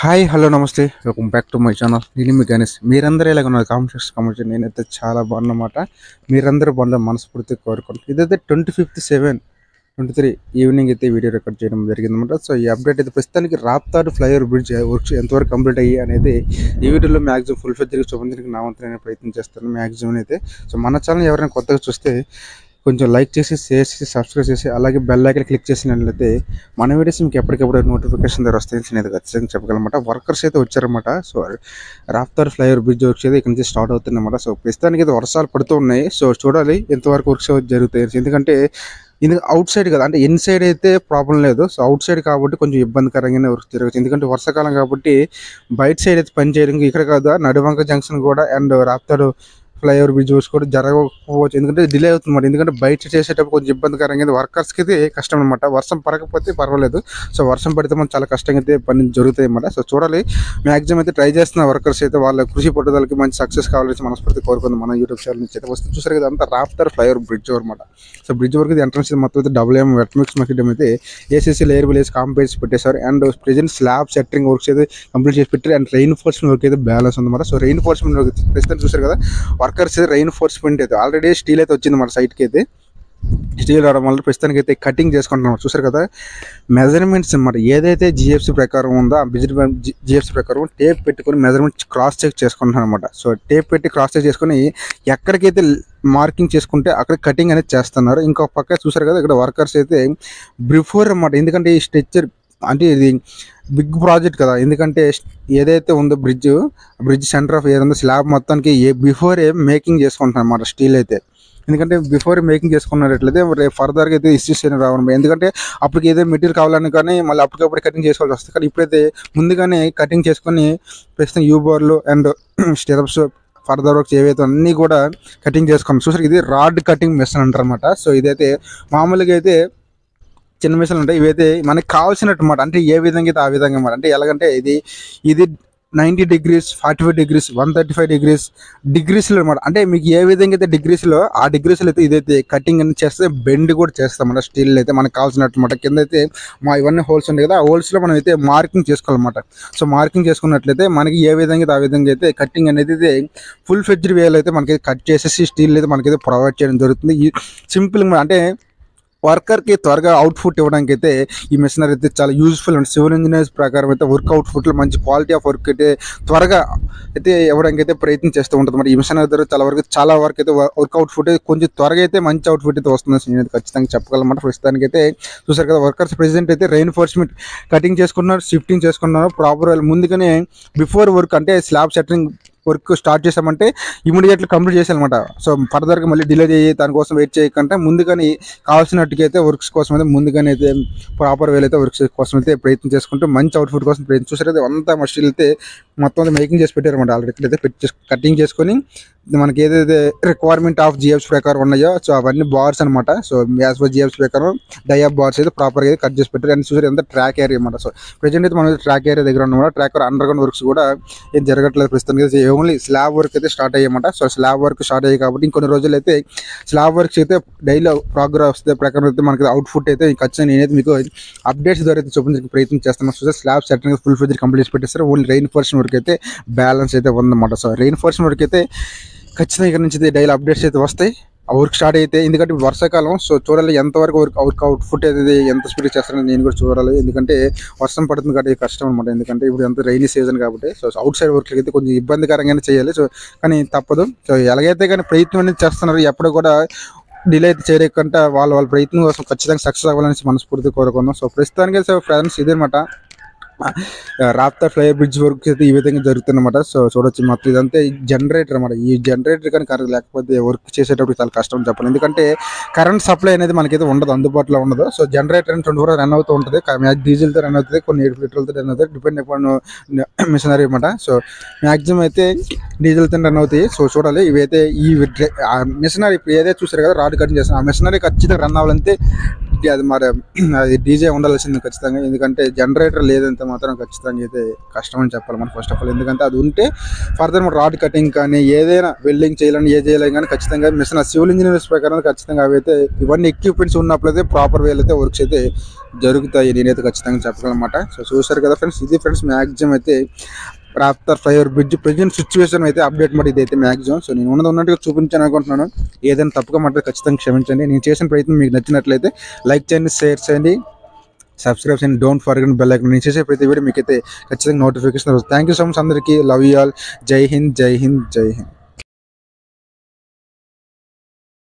hi hello నమస్తే welcome back to my channel నేను మీ గణేష్ మీరందరూ ఇలాగ ఉన్నారు కామెంట్స్ కామెంట్స్ నేనైతే చాలా బాగున్నమాట మీరందరూ బాగుండే మనస్ఫూర్తి కోరుకుంటాను ఇదైతే twenty fifth seven twenty three evening అయితే వీడియో రికార్డ్ చేయడం జరిగిందన్నమాట సో ఈ అప్డేట్ అయితే ప్రస్తుతానికి రాప్తాడు ఫ్లైఓవర్ బ్రిడ్జ్ వర్క్స్ ఎంతవరకు కంప్లీట్ అయ్యి అనేది ఈ వీడియోలో మ్యాక్సిమం ఫుల్ ఫెజ్గా చూపించడానికి నా వంతులైన ప్రయత్నం చేస్తాను మ్యాక్సిమం అయితే సో మన ఛానల్ ఎవరైనా కొత్తగా చూస్తే కొంచెం లైక్ చేసి షేర్ చేసి సబ్స్క్రైబ్ చేసి అలాగే బెల్ ఐకన్ క్లిక్ చేసినట్లయితే మన వీడియోస్ మీకు ఎప్పటికప్పుడు నోటిఫికేషన్ ద్వారా వస్తాయి అనేది ఖచ్చితంగా చెప్పగలమాట వర్కర్స్ అయితే వచ్చారన్నమాట so Raftar flyover bridge works అయితే ఇక్కడ నుంచి స్టార్ట్ అవుతుందన్నమాట సో ప్రస్తుతానికి అయితే వర్షాలు పడుతూ ఉన్నాయి సో చూడాలి ఎంతవరకు వర్క్స్ జరుగుతాయి ఎందుకంటే ఇది అవుట్ సైడ్ కదా అంటే ఇన్ సైడ్ అయితే ప్రాబ్లం లేదు సో అవుట్ సైడ్ కాబట్టి కొంచెం ఇబ్బందికరంగానే వర్క్ జరగచ్చు ఎందుకంటే వర్షాకాలం కాబట్టి బయట సైడ్ అయితే పని చేయడానికి ఇక్కడ కాదు నడువంక జంక్షన్ కూడా and Raptadu flyover bridge works కూడా జరగకపోవచ్చు ఎందుకంటే డిలే అవుతుంది మరి ఎందుకంటే బయట చేసేటప్పుడు కొంచెం ఇబ్బందికరంగా వర్కర్స్కి అయితే కష్టం అనమాట వర్షం పడకపోతే పర్వాలేదు సో వర్షం పడితే మనం చాలా కష్టంగా అయితే పని జరుగుతాయి అన్నమాట సో చూడాలి మ్యాక్సిమం అయితే ట్రై చేస్తున్న వర్కర్స్ అయితే వాళ్ళ కృషి పట్టుదలకి మంచి సక్సెస్ కావాలని మనస్ఫూర్తి కోరుకుంది మన యూట్యూబ్ ఛానల్ నుంచి అయితే వస్తే చూసారు కదా అంతా రాఫ్టర్ ఫ్లైఓవర్ బ్రిడ్జ్ అనమాట సో బ్రిడ్జ్ వరకు ఎంట్రన్స్ మొత్తం అయితే డబుల్ ఏం వెట్మిక్స్ మకిడం అయితే ఏసీసీ లేయర్ విలేజ్ కాంపేజ్ పెట్టేశారు and present slab setting works అయితే కంప్లీట్ చేసి పెట్టారు అండ్ రెయిన్ ఫోర్స్మెంట్ వర్క్ అయితే బ్యాలెన్స్ ఉందన్నమాట సో రెయిన్ ఫోర్స్మెంట్ వర్క్ ప్రస్తుతం చూసారు కదా వర్కర్స్ రెయిన్ ఫోర్స్మెంట్ అయితే ఆల్రెడీ స్టీల్ అయితే వచ్చింది మన సైట్కి అయితే స్టీల్ రావడం వల్ల ప్రస్తుతానికి అయితే కటింగ్ చేసుకుంటున్నాం చూసారు కదా మెజర్మెంట్స్ అన్నమాట ఏదైతే జిఎఫ్సి ప్రకారం ఉందో ఆ బిజిట్ జిఎఫ్సి ప్రకారం టేప్ పెట్టుకొని మెజర్మెంట్ క్రాస్ చెక్ చేసుకుంటున్నాను అనమాట సో టేప్ పెట్టి క్రాస్ చెక్ చేసుకొని ఎక్కడికైతే మార్కింగ్ చేసుకుంటే అక్కడ కటింగ్ అనేది చేస్తున్నారు ఇంకొక పక్క చూసారు కదా ఇక్కడ వర్కర్స్ అయితే బిఫోర్ అన్నమాట ఎందుకంటే ఈ స్ట్రెచ్చర్ అంటే ఇది బిగ్ ప్రాజెక్ట్ కదా ఎందుకంటే ఏదైతే ఉందో బ్రిడ్జ్ బ్రిడ్జ్ సెంటర్ ఆఫ్ ఏదో స్లాబ్ మొత్తానికి ఏ బిఫోరే మేకింగ్ చేసుకుంటున్నారు అన్నమాట స్టీల్ అయితే ఎందుకంటే బిఫోర్ మేకింగ్ చేసుకున్నట్లయితే రేపు ఫర్దర్గా అయితే ఇష్యూస్ అయినా రావడం ఎందుకంటే అప్పటికి ఏదో మెటీరియల్ కావాలని కానీ మళ్ళీ అప్పటికప్పుడు కటింగ్ చేసుకోవాల్సి వస్తుంది కానీ ఇప్పుడైతే ముందుగానే కటింగ్ చేసుకొని ప్రస్తుతం యూ బార్లు అండ్ స్టెరప్స్ ఫర్దర్ వర్క్స్ ఏవైతే అన్నీ కూడా కటింగ్ చేసుకున్నాం చూసారు ఇది రాడ్ కటింగ్ మెషిన్ అంటారు అనమాట సో ఇదైతే మామూలుగా అయితే చిన్న మిషన్లు ఉంటాయి ఇవైతే మనకి కావాల్సినట్టు అనమాట అంటే ఏ విధంగా అయితే ఆ విధంగా అనమాట అంటే ఎలాగంటే ఇది ఇది ninety degrees forty five degrees one thirty five degrees డిగ్రీస్లో అనమాట అంటే మీకు ఏ విధంగా అయితే డిగ్రీస్లో ఆ డిగ్రీస్లో అయితే ఇదైతే కటింగ్ అని చేస్తే బెండ్ కూడా చేస్తాం అన్నమాట స్టీల్ అయితే మనకు కావాల్సినట్టు అనమాట కింద అయితే మా ఇవన్నీ హోల్స్ ఉంటాయి కదా ఆ హోల్స్లో మనం అయితే మార్కింగ్ చేసుకోవాలన్నమాట సో మార్కింగ్ చేసుకున్నట్లయితే మనకి ఏ విధంగా అయితే ఆ విధంగా అయితే కటింగ్ అనేది అయితే ఫుల్ ఫెడ్జ్డ్ వేలో అయితే మనకి కట్ చేసేసి స్టీల్ అయితే మనకైతే ప్రొవైడ్ చేయడం జరుగుతుంది ఈ సింపుల్గా అంటే వర్కర్కి త్వరగా అవుట్పుట్ ఇవ్వడానికి అయితే ఈ మిషనరీ అయితే చాలా యూజ్ఫుల్ అండ్ సివిల్ ఇంజనీర్స్ ప్రకారం అయితే వర్క్ అవుట్పుట్లో మంచి క్వాలిటీ ఆఫ్ వర్క్ అయితే త్వరగా అయితే ఇవ్వడానికి అయితే ప్రయత్నం చేస్తూ ఉంటుంది మరి ఈ మిషనరీ ద్వారా చాలా వరకు చాలా వరకు అయితే వర్క్ అవుట్పుట్ కొంచెం త్వరగా అయితే మంచి అవుట్పుట్ అయితే వస్తుంది నేను ఖచ్చితంగా చెప్పగలమాట ప్రస్తుతానికి అయితే చూసారు కదా వర్కర్స్ ప్రెసిడెంట్ అయితే రెయిన్ఫోర్స్మెంట్ కటింగ్ చేసుకున్నారు షిఫ్టింగ్ చేసుకున్నారు ప్రాపర్ ముందుగానే బిఫోర్ వర్క్ అంటే స్లాబ్ సెట్టింగ్ వర్క్ స్టార్ట్ చేసామంటే ఇమీడియట్లీ కంప్లీట్ చేయాలన్నమాట సో ఫర్దర్గా మళ్ళీ డిలే చేయి దానికోసం వెయిట్ చేయకుండా ముందుగానే కావాల్సినట్టుగా అయితే వర్క్స్ కోసం అయితే ముందుగానే అయితే ప్రాపర్ వేలు అయితే వర్క్స్ కోసం అయితే ప్రయత్నం చేసుకుంటూ మంచి అవుట్పుట్ కోసం ప్రయత్నం చూసారైతే అంతా మషిన్ అయితే మొత్తం అయితే మేకింగ్ చేసి పెట్టారన్నమాట ఆల్రెడీ ఇక్కడైతే పెట్టి కటింగ్ చేసుకొని మనకి ఏదైతే రిక్వైర్మెంట్ ఆఫ్ జిఎఫ్స్ ప్రకారం ఉన్నాయో సో అవన్నీ బార్స్ అనమాట సో యాజ్ పర్ జిఎఫ్స్ ప్రకారం డయా బార్స్ అయితే ప్రాపర్గా అయితే కట్ చేసి పెట్టారు అండ్ చూసారు ఎంత ట్రాక్ ఏరియా అనమాట సో ప్రజెంట్ అయితే మనం ట్రాక్ ఏరియా దగ్గర ఉన్నమాట ట్రాక్ అండర్ గ్రౌండ్ వర్క్స్ కూడా ఏం జరగట్లేదు ప్రస్తుతానికి అయితే ఓన్లీ స్లాబ్ వర్క్ అయితే స్టార్ట్ అయ్యమాట సో స్లాబ్ వర్క్ స్టార్ట్ అయ్యాయి కాబట్టి ఇంకొన్ని రోజులు అయితే స్లాబ్ వర్క్స్ అయితే డైలీ ప్రోగ్రెస్ వస్తే ప్రకారం అయితే మనకి అవుట్పుట్ అయితే ఖచ్చితంగా నేనైతే మీకు అప్డేట్స్ ద్వారా అయితే చూపించడానికి ప్రయత్నం చేస్తున్నాను so slab setting full phase complete చేసి పెట్టేస్తారు ఓన్లీ రెయిన్ ఫోర్స్ వర్క్ అయితే బ్యాలెన్స్ అయితే ఉందన్నమాట సో రెయిన్ ఫోర్స్ వర్క్ అయితే ఖచ్చితంగా ఇక్కడ నుంచి డైలీ అప్డేట్స్ అయితే వస్తాయి ఆ వర్క్ స్టార్ట్ అయితే ఎందుకంటే ఇప్పుడు వర్షాకాలం సో చూడాలి ఎంతవరకు వర్క్ వర్క్ అవుట్పుట్ అయితే ఎంత స్పీడ్ చేస్తారని నేను కూడా చూడాలి ఎందుకంటే వర్షం పడుతుంది కాబట్టి కష్టం అనమాట ఎందుకంటే ఇప్పుడు ఎంత రైనీ సీజన్ కాబట్టి సో అవుట్ సైడ్ వర్క్ అయితే కొంచెం ఇబ్బందికరంగానే చేయాలి సో కానీ తప్పదు సో ఎలాగైతే కానీ ప్రయత్నం అనేది చేస్తున్నారు ఎప్పుడు కూడా డిలే అయితే చేయకుండా వాళ్ళ వాళ్ళ ప్రయత్నం కోసం ఖచ్చితంగా సక్సెస్ అవ్వాలని మనస్ఫూర్తి కోరుకుందాం సో ప్రస్తుతానికి సో ఫ్రెండ్స్ ఇదనమాట రాప్తా ఫ్లై బ్రిడ్జ్ వర్క్ అయితే ఈ విధంగా జరుగుతుందన్నమాట సో చూడొచ్చు మొత్తం ఇదంతా జనరేటర్ అనమాట ఈ జనరేటర్ కానీ కరెంట్ లేకపోతే వర్క్ చేసేటప్పుడు చాలా కష్టం అని చెప్పాలి ఎందుకంటే కరెంట్ సప్లై అనేది మనకైతే ఉండదు అందుబాటులో ఉండదు so generator twenty four run అవుతూ ఉంటుంది డీజిల్తో రన్ అవుతుంది కొన్ని ఏడు లీటర్లతో రన్ అవుతుంది డిపెండ్ అపాన్ మిషనరీ అనమాట సో మ్యాక్సిమం అయితే డీజిల్తో రన్ అవుతాయి సో చూడాలి ఇవైతే ఈ మిషనరీ ఇప్పుడు ఏదైతే చూసారు కదా రాడ్ కటింగ్ చేస్తాను ఆ మిషనరీ ఖచ్చితంగా రన్ అవ్వాలంటే అది మరి అది డీజే ఉండాల్సింది ఖచ్చితంగా ఎందుకంటే జనరేటర్ లేదంటే మాత్రం ఖచ్చితంగా అయితే కష్టం అని చెప్పాలి మనం ఫస్ట్ ఆఫ్ ఆల్ ఎందుకంటే అది ఉంటే ఫర్దర్ మన రాడ్ కటింగ్ కానీ ఏదైనా వెల్డింగ్ చేయాలని ఏ చేయాలని కానీ ఖచ్చితంగా మిషన్ సివిల్ ఇంజనీర్స్ ప్రకారం ఖచ్చితంగా అవి అయితే ఇవన్నీ ఎక్విప్మెంట్స్ ఉన్నప్పుడైతే ప్రాపర్ వేలు అయితే వర్క్స్ అయితే జరుగుతాయి నేనైతే ఖచ్చితంగా చెప్పగలనమాట సో చూసారు కదా ఫ్రెండ్స్ ఇది ఫ్రెండ్స్ మ్యాక్సిమం అయితే after flyover bridge present situation అయితే అప్డేట్ మరి ఇదైతే మ్యాక్సిమం సో నేను ఉన్నది ఉన్నట్టుగా చూపించాను అనుకుంటున్నాను ఏదైనా తప్పుగా మాట ఖచ్చితంగా క్షమించండి నేను చేసిన ప్రయత్నం మీకు నచ్చినట్లయితే లైక్ చేయండి షేర్ చేయండి సబ్స్క్రైబ్ చేయండి డోంట్ ఫర్గెట్ బెల్ ఐకన్ నేను చేసే ప్రతి వీడియో మీకు అయితే ఖచ్చితంగా notification thank you so much అందరికీ love you all Jai Hind జై హింద్ జై హింద్